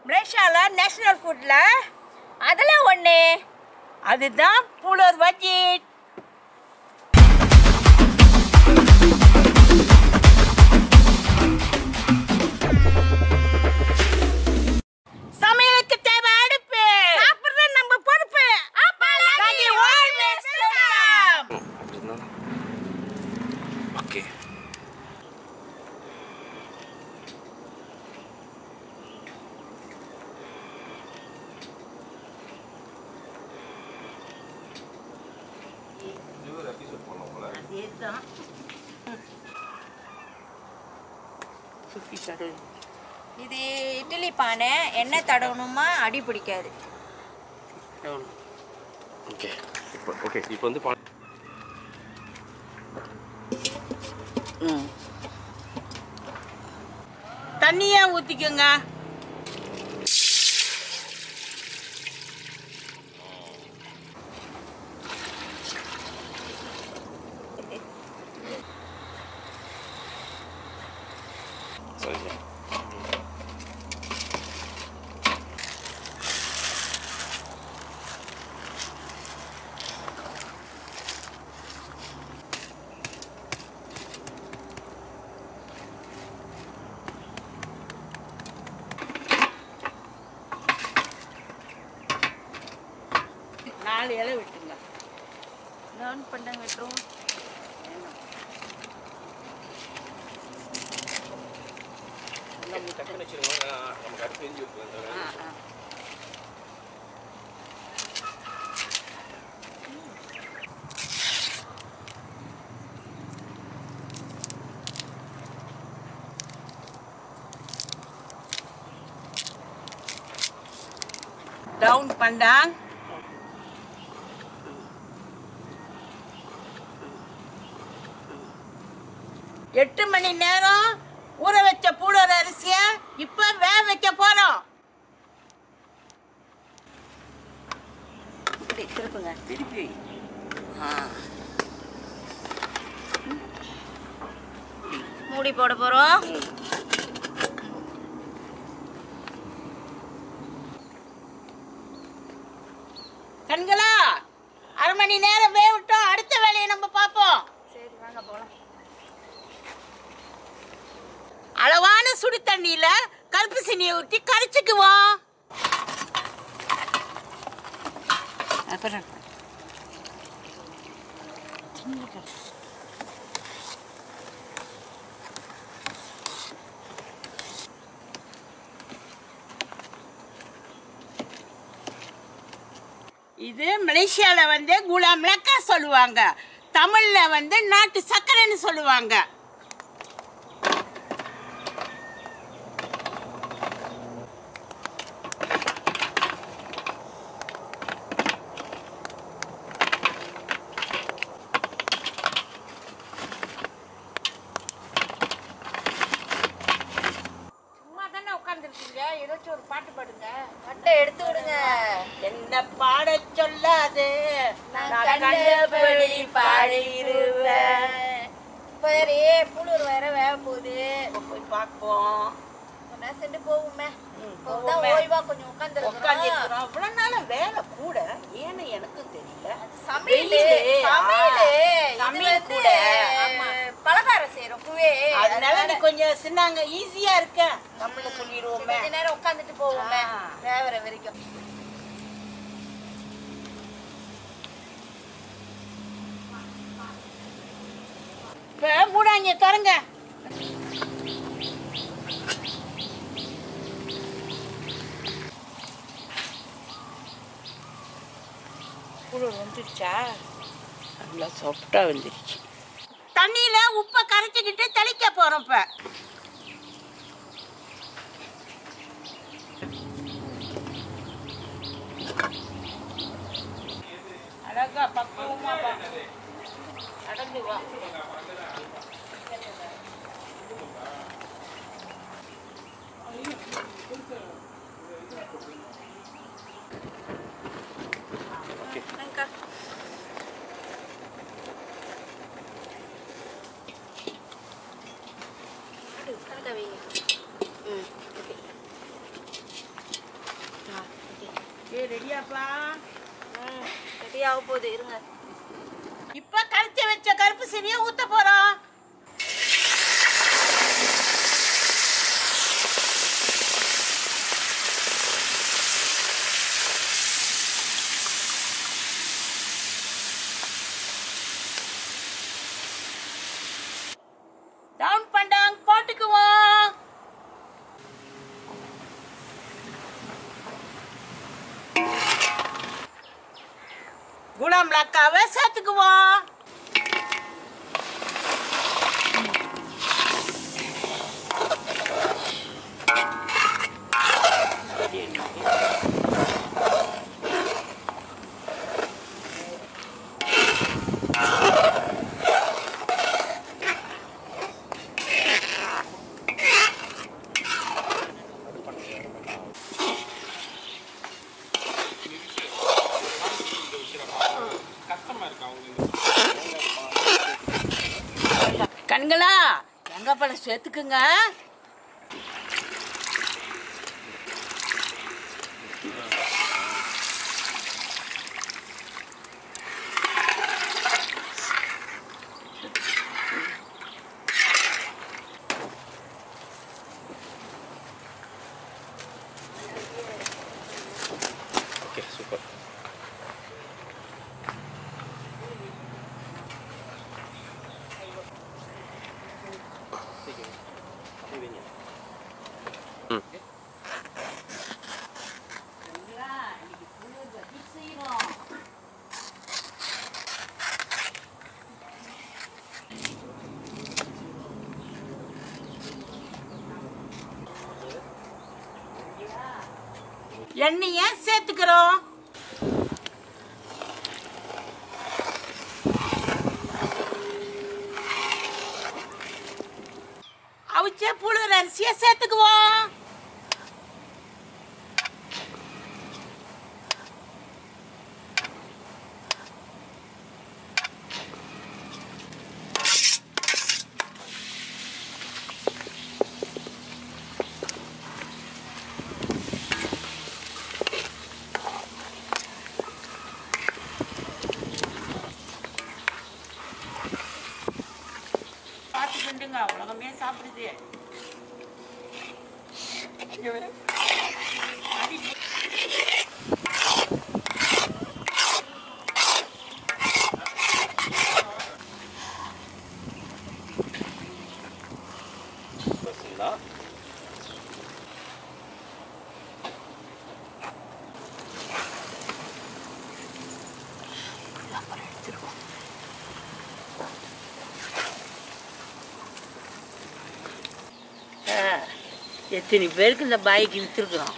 மலேசியாவில் நேஷனல் ஃபுட்டில் அதில் ஒன்று அதுதான் பூலோர் பட்ஜெட் சமையலுக்கு தேவை அடுப்பு சாப்பிடுறது நம்ம பொறுப்பு Daddy always welcome. அப்படின்னா ஓகே அதேதான் இது இட்லி பானை எண்ணெய் தடவணுமா அடி பிடிக்காது ஓகே இப்போ ஓகே இப்போ வந்து பா தண்ணியா ஊத்திக்கோங்க சரி நாலு இலை விட்டுங்க நான் பண்ண விட்டுரும் டக்குன்னு வச்சுருங்க நமக்கு அடுத்து தெரிஞ்சு வைக்கலாம் டவுன் பண்ணாங் எட்டு மணி நேரம் ஊற வச்ச பூடோர அரிசிய இப்ப வேக வைக்க போறோம் இப்படி திருப்புங்க திருப்பி ஆ. மூடி போட போறோம் கண்களா அரை மணி நேரம் வேவிட்டோம் அடுத்த வேலையை நம்ம பார்ப்போம் சரி வாங்க போலாம் அளவான சுடு தண்ணியில கருப்பு சீனியை ஊற்றி கரைச்சிக்குவோம் அப்புறம் இது மலேசியால வந்து குலா மிளகா சொல்லுவாங்க தமிழ்ல வந்து நாட்டு சர்க்கரைன்னு சொல்லுவாங்க சும்மா தானே உட்காந்துருக்கீங்க ஏதாச்சும் ஒரு பாட்டு பாடுங்க மட்டை எடுத்து விடுங்க என்ன பாடச் சொல்லாது நான் நான் கண்டபடி கண்டபடி பாடிடுவேன் சரி புழுர் வேற வேக போகுது போய் பார்ப்போம் கொஞ்ச நேரம் சென்று போவோமே ம், இப்போதான் போவோமே. ஓய்வா கொஞ்சம் உட்காந்துருக்கோம் உட்காந்துருக்கிறோம் அவ்வளவு நாள வேலை கூட ஏன்னு எனக்கும் தெரியல சமையல் வெயிலு, சமையல் ஆ, இது சமையல் வந்து கூட, ஆமா. பலகாரம் செய்யறோம் பூவே அதனால நீ கொஞ்சம் சின்னாங்க ஈஸியா இருக்க நம்மள சொல்லிடுவோமே கொஞ்ச நேரம் உட்காந்துட்டு போவோமே ஆ. வேவற வரைக்கும் இப்ப மூடாங்க திறங்க குளிர் வந்துருச்சா நல்லா சாஃப்டா வந்துருச்சு தண்ணியில உப்பை கரைச்சிக்கிட்டு தெளிக்க போறோம் இப்ப அழகா பக்குவமா வா. நடந்து வா ரெடியாப்பா ரெடியாக போகுது இருங்க இப்ப கரைச்சி வச்ச கருப்பு சீனியை ஊத்த போறோம் டவுன் பண்டாங் போட்டுக்குவோம் குலாம் லக்காவை சேர்த்துக்குவோம் கண்களா தேங்காய் பழம் சேர்த்துக்குங்க ஓகே சூப்பர் ம் எண்ணெய சேர்த்துக்கிறோம் அவிச்ச புழுற அரிசியை சேர்த்துக்குவோம் பார்த்து கிண்டுங்க உலகமே சாப்பிடுது அடி. பசங்களா ஆ, எத்தனை பேருக்கு இந்த பாய்க்கு வித்துருக்குறோம்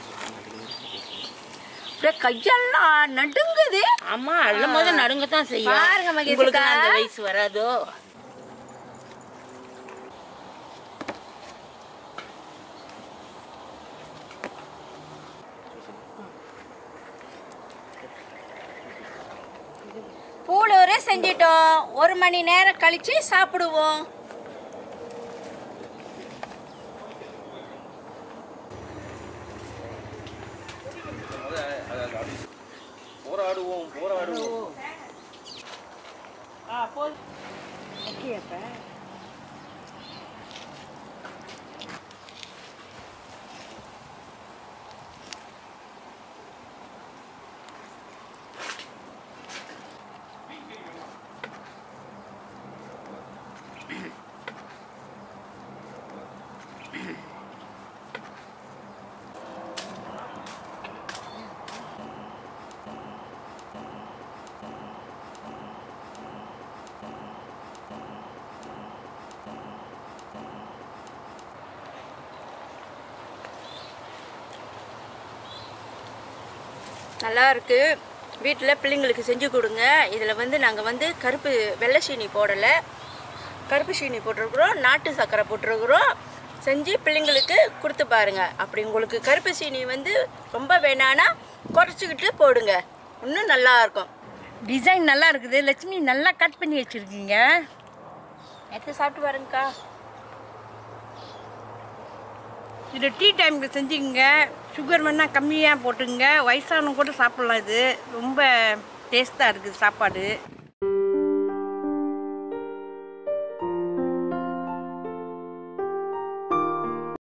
அப்படியே கையெல்லாம் நடுங்குது ஆமா அள்ளும் போது நடுங்கத்தான் செய்யும் பாருங்க மகேஷ் உங்களுக்கு அக்கா. அந்த வயசு வராதோ பூளூரே செஞ்சிட்டோம் ஒரு மணி நேரம் கழிச்சு சாப்பிடுவோம் போராடுவோம் போராடுவோம் ஆ போதும் நல்லா இருக்கு வீட்டில் பிள்ளைங்களுக்கு செஞ்சு கொடுங்க இதில் வந்து நாங்கள் வந்து கருப்பு வெள்ளை சீனி போடலை கருப்பு சீனி போட்டிருக்கிறோம் நாட்டு சர்க்கரை போட்டிருக்கிறோம் செஞ்சு பிள்ளைங்களுக்கு கொடுத்து பாருங்க அப்படி உங்களுக்கு கருப்பு சீனி வந்து ரொம்ப வேணான்னா குறைச்சிக்கிட்டு போடுங்க இன்னும் நல்லா இருக்கும் டிசைன் நல்லா இருக்குது லட்சுமி நல்லா கட் பண்ணி வச்சிருக்கீங்க எடுத்து சாப்பிட்டு பாருங்கக்கா இது டீ டைமுக்கு செஞ்சுக்கங்க சுகர் வேணால் கம்மியாக போட்டுங்க வயசானவங்க கூட சாப்பிட்லாம் இது ரொம்ப டேஸ்ட்டாக இருக்குது சாப்பாடு